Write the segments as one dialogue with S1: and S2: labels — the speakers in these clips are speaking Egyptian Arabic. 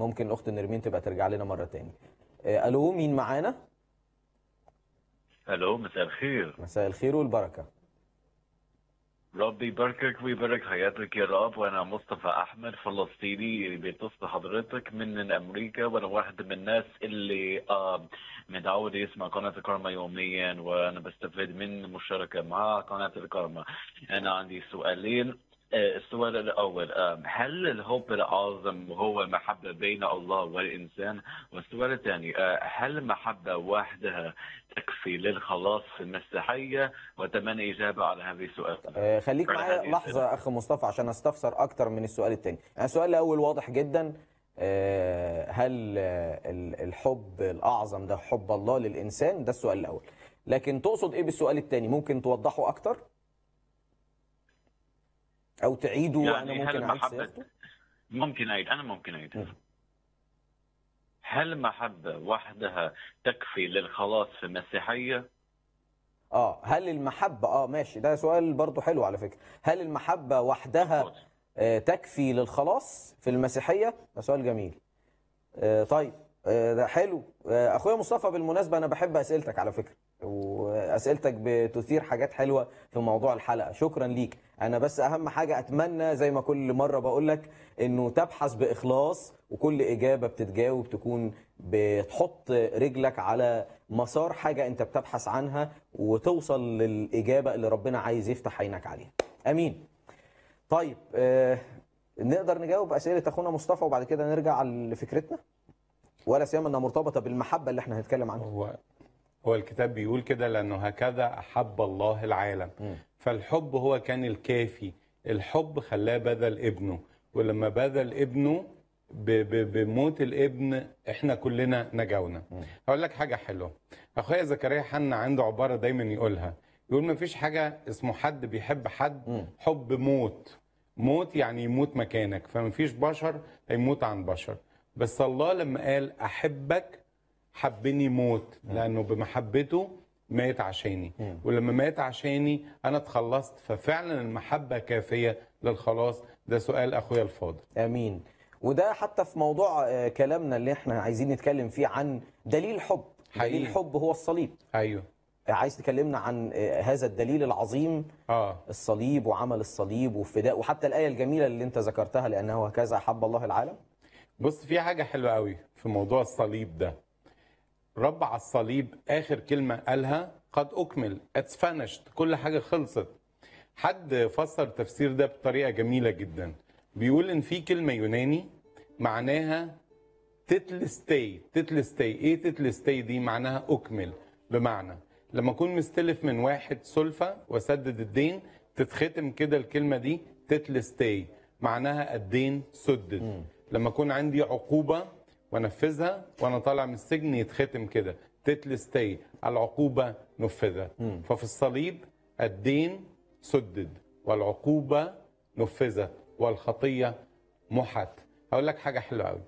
S1: ممكن الاخت نرمين تبقى ترجع لنا مره تاني آه، الو مين معانا
S2: الو مساء الخير
S1: مساء الخير والبركه
S2: ربي يباركك ويبارك حياتك يا رب وانا مصطفى احمد فلسطيني بيتصل حضرتك من امريكا وانا واحد من الناس اللي آه متعود يسمع قناه الكرمة يوميا وانا بستفيد من المشاركه مع قناه الكرمة انا عندي سؤالين آه، السؤال الاول آه، هل الحب الاعظم هو المحبه بين الله والانسان والسؤال الثاني آه، هل المحبه وحدها تكفي للخلاص في المسيحيه واتمنى اجابه على هذه السؤال
S1: آه، خليك
S2: على
S1: معايا
S2: هذه
S1: لحظه يا اخ مصطفى عشان استفسر اكتر من السؤال التاني يعني السؤال الاول واضح جدا آه، هل آه، ال- الحب الاعظم ده حب الله للانسان ده السؤال الاول لكن تقصد ايه بالسؤال التاني ممكن توضحه اكتر او تعيده
S2: يعني
S1: انا
S2: هل
S1: ممكن اعيد
S2: المحبة-
S1: صياغته
S2: ممكن أعيد أنا ممكن أعيد
S1: مم.
S2: هل المحبة وحدها تكفي للخلاص في المسيحية؟
S1: اه هل المحبه اه ماشي ده سؤال برضو حلو على فكره هل المحبه وحدها
S2: مظبوط.
S1: آه، تكفي للخلاص في المسيحية؟ ده سؤال جميل. آه، طيب آه، ده حلو. آه، أخويا مصطفى بالمناسبة أنا بحب أسئلتك على فكرة. وأسئلتك بتثير حاجات حلوة في موضوع الحلقة، شكرا ليك. أنا بس أهم حاجة أتمنى زي ما كل مرة بقول لك إنه تبحث بإخلاص وكل إجابة بتتجاوب تكون بتحط رجلك على مسار حاجة أنت بتبحث عنها وتوصل للإجابة اللي ربنا عايز يفتح عينك عليها. أمين. طيب آه نقدر نجاوب اسئله اخونا مصطفى وبعد كده نرجع لفكرتنا ولا سيما انها مرتبطه بالمحبه اللي احنا هنتكلم عنها
S3: هو هو الكتاب بيقول كده لانه هكذا احب الله العالم
S1: مم.
S3: فالحب هو كان الكافي الحب خلاه بذل ابنه ولما بذل ابنه ب- ب- بموت الابن احنا كلنا نجونا هقول لك حاجه حلوه اخويا زكريا حنا عنده عباره دايما يقولها يقول ما فيش حاجه اسمه حد بيحب حد
S1: مم.
S3: حب موت موت يعني يموت مكانك فما فيش بشر هيموت عن بشر بس الله لما قال احبك حبني موت لانه بمحبته مات عشاني
S1: مم.
S3: ولما مات عشاني انا اتخلصت ففعلا المحبه كافيه للخلاص ده سؤال اخويا الفاضل
S1: امين وده حتى في موضوع آه، كلامنا اللي احنا عايزين نتكلم فيه عن دليل حب
S3: حقيقي.
S1: دليل حب هو الصليب
S3: ايوه
S1: آه، عايز تكلمنا عن آه، هذا الدليل العظيم
S3: اه
S1: الصليب وعمل الصليب والفداء وحتى الايه الجميله اللي انت ذكرتها لانه هكذا احب الله العالم
S3: بص في حاجه حلوه قوي في موضوع الصليب ده رب على الصليب اخر كلمه قالها قد اكمل اتس finished كل حاجه خلصت حد فسر التفسير ده بطريقه جميله جدا بيقول ان في كلمه يوناني معناها تتلستي تتلستي ايه تتلستي دي معناها اكمل بمعنى لما اكون مستلف من واحد سلفة وسدد الدين تتختم كده الكلمة دي تتلستي معناها الدين سدد لما اكون عندي عقوبة وانفذها وانا طالع من السجن يتختم كده تتلستي العقوبة نفذت ففي الصليب الدين سدد والعقوبة نفذت والخطية محت هقول لك حاجة حلوة قوي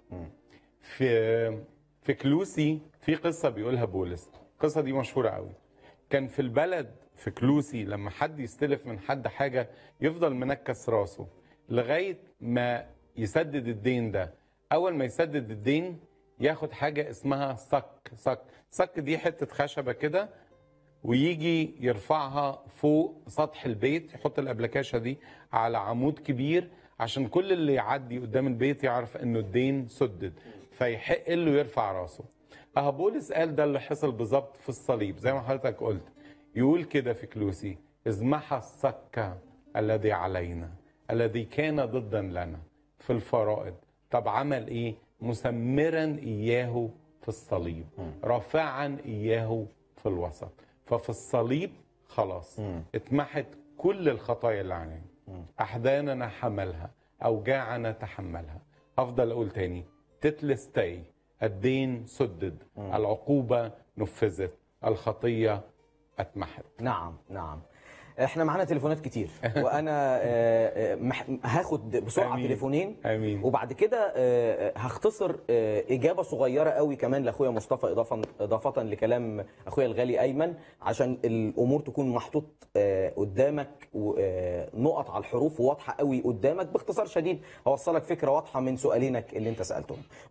S3: في في كلوسي في قصه بيقولها بولس القصه دي مشهوره قوي كان في البلد في كلوسي لما حد يستلف من حد حاجه يفضل منكس راسه لغايه ما يسدد الدين ده اول ما يسدد الدين ياخد حاجه اسمها صك صك صك دي حته خشبه كده ويجي يرفعها فوق سطح البيت يحط الابلكاشه دي على عمود كبير عشان كل اللي يعدي قدام البيت يعرف انه الدين سدد فيحق له يرفع راسه اه بولس قال ده اللي حصل بالظبط في الصليب زي ما حضرتك قلت يقول كده في كلوسي اذ محى الصك الذي علينا الذي كان ضدا لنا في الفرائض طب عمل ايه مسمرا اياه في الصليب رافعا اياه في الوسط ففي الصليب خلاص اتمحت كل الخطايا اللي علينا احزاننا حملها اوجاعنا تحملها هفضل اقول تاني تتلستي الدين سدد العقوبه نفذت الخطيه اتمحت
S1: نعم نعم احنا معانا تليفونات كتير وانا آه، آه، مح- هاخد بسرعه
S3: آمين.
S1: تليفونين
S3: امين
S1: وبعد كده آه، آه، هختصر آه، اجابه صغيره قوي كمان لاخويا مصطفى اضافه اضافه لكلام اخويا الغالي ايمن عشان الامور تكون محطوط آه، قدامك و- آه، نقط على الحروف واضحه قوي قدامك باختصار شديد هوصلك فكره واضحه من سؤالينك اللي انت سالتهم